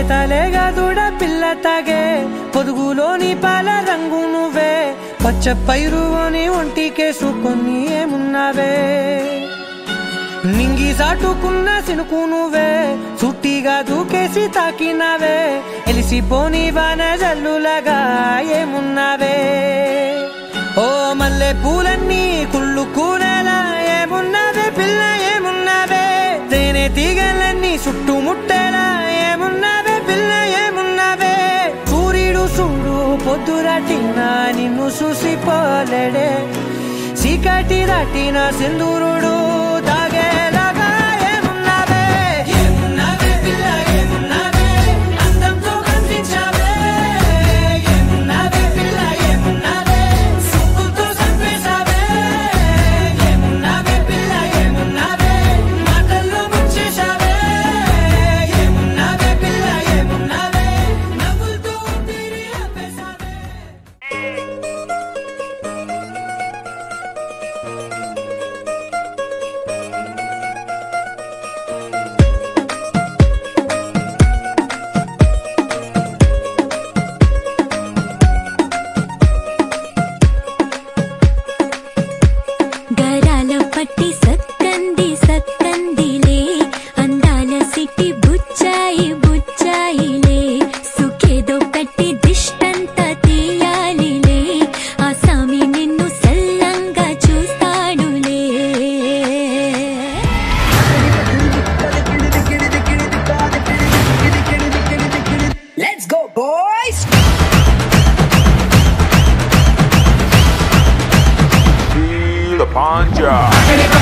లేతలేగా దూడ పిల్ల తాగే పొదుగులోని పాల రంగు నువ్వే పచ్చ పైరుని ఒంటికేసుకొని ఏమున్నావే నింగి సాటుకున్న సినుకు నువ్వే చుట్టిగా దూకేసి తాకినావే ఎలిసిపోని వాన జల్లులగా ఏమున్నావే ఓ మల్లె పూలన్నీ కుళ్ళు కూనేలా ఏమున్నావే పిల్ల ఏమున్నావే తేనె తీగలన్నీ చుట్టుముట్టేలా ఏమున్నావే పిల్ల ఏమున్నావే సూర్యుడు చూడు పొద్దురటిన నిన్ను చూసిపోలేడే చీకటి దాటిన సింధూరుడు తాగేలాగా ఏమున్నావే ఏమున్నావే పిల్ల ఏమున్నావే అందంతో కనిపించావే ఏమున్నావే పిల్ల ఏమున్నావే సుక్కుతో చంపేశావే ఏమున్నావే పిల్ల ఏమున్నావే మాటల్లో ముంచేశావే ఏమున్నావే పిల్ల ఏమున్నావే నవ్వులతో ఊపిరి ఆపేశావే గరాల పట్టి సక్కంది సక్కందిలే అందాల సిట్టి బుచ్చాయి బుచ్చాయిలే సుఖేదో కట్టి దిష్టంత తీయాలిలే ఆ సామి నిన్ను సల్లంగా చూస్తాడులే Let's go, boys! Feel the panja. Bang,